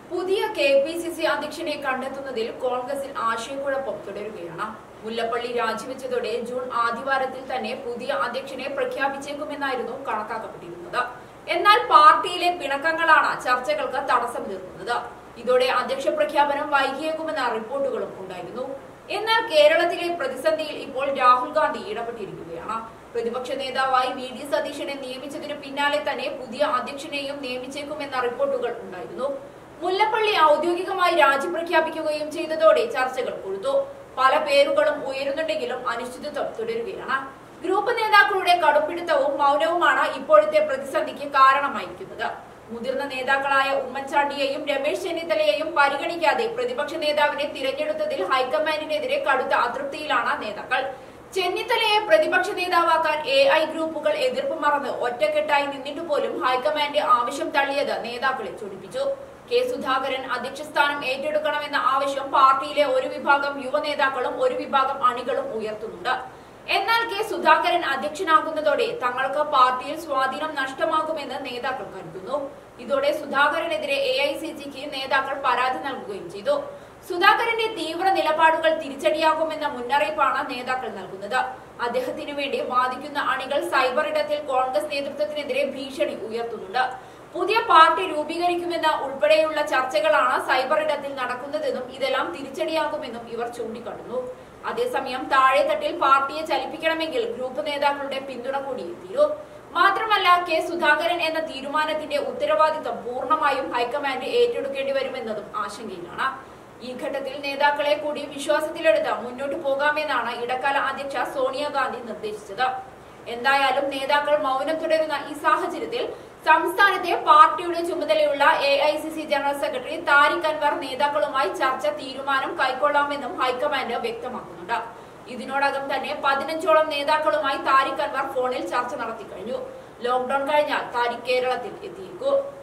പുതിയ K P C C അധ്യക്ഷനെ കണ്ടെത്തുന്നതിൽ കോൺഗ്രസിൽ ആശയക്കുഴപ്പം തുടരുകയാണ് മുല്ലപ്പള്ളി രാജിവെച്ചതോടെ ജൂൺ ആദ്യവാരത്തിൽ തന്നെ പുതിയ അധ്യക്ഷനെ പ്രഖ്യാപിച്ചേക്കുമെന്നായിരുന്നു കണക്കാക്കപ്പെട്ടിരുന്നത് എന്നാൽ പാർട്ടിയിലെ പിണക്കങ്ങളാണ് ചർച്ചകൾക്ക് തടസ്സം തീർക്കുന്നത് ഇതോടെ അധ്യക്ഷ പ്രഖ്യാപനം വൈകിയേക്കുമെന്ന റിപ്പോർട്ടുകളും ഉണ്ടായിരുന്നു എന്നാൽ കേരളത്തിലെ പ്രതിസന്ധിയിൽ ഇപ്പോൾ രാഹുൽ ഗാന്ധി ഇടപെട്ടിരിക്കുകയാണ് പ്രതിപക്ഷ നേതാവായി വി ഡി സതീശനെ നിയമിച്ചതിനു പിന്നാലെ തന്നെ പുതിയ അധ്യക്ഷനെയും നിയമിച്ചേക്കുമെന്ന റിപ്പോർട്ടുകൾ ഉണ്ടായിരുന്നു മുല്ലപ്പള്ളി ഔദ്യോഗികമായി രാജി പ്രഖ്യാപിക്കുകയും ചെയ്തതോടെ ചർച്ചകൾ കൊഴുത്തു പല പേരുകളും ഉയരുന്നുണ്ടെങ്കിലും അനിശ്ചിതത്വം തുടരുകയാണ് ഗ്രൂപ്പ് നേതാക്കളുടെ കടുപ്പിടുത്തവും മൗനവുമാണ് ഇപ്പോഴത്തെ പ്രതിസന്ധിക്ക് കാരണമായിരിക്കുന്നത് മുതിർന്ന നേതാക്കളായ ഉമ്മൻചാണ്ടിയെയും രമേശ് ചെന്നിത്തലയെയും പരിഗണിക്കാതെ പ്രതിപക്ഷ നേതാവിനെ തിരഞ്ഞെടുത്തതിൽ ഹൈക്കമാൻഡിനെതിരെ കടുത്ത അതൃപ്തിയിലാണ് നേതാക്കൾ ചെന്നിത്തലയെ പ്രതിപക്ഷ നേതാവാക്കാൻ എ ഐ ഗ്രൂപ്പുകൾ എതിർപ്പ് മറന്ന് ഒറ്റക്കെട്ടായി നിന്നിട്ട് പോലും ഹൈക്കമാൻഡ് ആവശ്യം തള്ളിയത് നേതാക്കളെ ചൊടിപ്പിച്ചു കെ സുധാകരൻ അധ്യക്ഷസ്ഥാനം ഏറ്റെടുക്കണമെന്ന ആവശ്യം പാർട്ടിയിലെ ഒരു വിഭാഗം യുവ നേതാക്കളും ഒരു വിഭാഗം അണികളും ഉയർത്തുന്നുണ്ട് എന്നാൽ കെ സുധാകരൻ അധ്യക്ഷനാകുന്നതോടെ തങ്ങൾക്ക് പാർട്ടിയിൽ സ്വാധീനം നഷ്ടമാകുമെന്ന് നേതാക്കൾ കരുതുന്നു ഇതോടെ സുധാകരനെതിരെ എ ഐ സി സിക്ക് നേതാക്കൾ പരാതി നൽകുകയും ചെയ്തു സുധാകരന്റെ തീവ്ര നിലപാടുകൾ തിരിച്ചടിയാകുമെന്ന മുന്നറിയിപ്പാണ് നേതാക്കൾ നൽകുന്നത് അദ്ദേഹത്തിനു വേണ്ടി വാദിക്കുന്ന അണികൾ സൈബർ ഇടത്തിൽ കോൺഗ്രസ് നേതൃത്വത്തിനെതിരെ ഭീഷണി ഉയർത്തുന്നുണ്ട് പുതിയ പാർട്ടി രൂപീകരിക്കുമെന്ന ഉൾപ്പെടെയുള്ള ചർച്ചകളാണ് സൈബർ ഇടത്തിൽ നടക്കുന്നതെന്നും ഇതെല്ലാം തിരിച്ചടിയാകുമെന്നും ഇവർ ചൂണ്ടിക്കാട്ടുന്നു അതേസമയം താഴെത്തട്ടിൽ പാർട്ടിയെ ചലിപ്പിക്കണമെങ്കിൽ ഗ്രൂപ്പ് നേതാക്കളുടെ പിന്തുണ കൂടി തീരൂ മാത്രമല്ല കെ സുധാകരൻ എന്ന തീരുമാനത്തിന്റെ ഉത്തരവാദിത്തം പൂർണ്ണമായും ഹൈക്കമാൻഡ് ഏറ്റെടുക്കേണ്ടി വരുമെന്നതും ആശങ്കയിലാണ് ഈ ഘട്ടത്തിൽ നേതാക്കളെ കൂടി വിശ്വാസത്തിലെടുത്ത് മുന്നോട്ട് പോകാമെന്നാണ് ഇടക്കാല അധ്യക്ഷ സോണിയാഗാന്ധി നിർദ്ദേശിച്ചത് എന്തായാലും നേതാക്കൾ മൗനം തുടരുന്ന ഈ സാഹചര്യത്തിൽ സംസ്ഥാനത്തെ പാർട്ടിയുടെ ചുമതലയുള്ള A I C C general secretary Tariq Anwar നേതാക്കളുമായി ചർച്ച തീരുമാനം കൈക്കൊള്ളാമെന്നും ഹൈക്കമാൻഡ് വ്യക്തമാക്കുന്നുണ്ട് ഇതിനോടകം തന്നെ പതിനഞ്ചോളം നേതാക്കളുമായി താരിഖ് അൻവർ ഫോണിൽ ചർച്ച നടത്തി കഴിഞ്ഞു ലോക്ഡൌൺ കഴിഞ്ഞാൽ താരിഖ് കേരളത്തിൽ എത്തിയേക്കും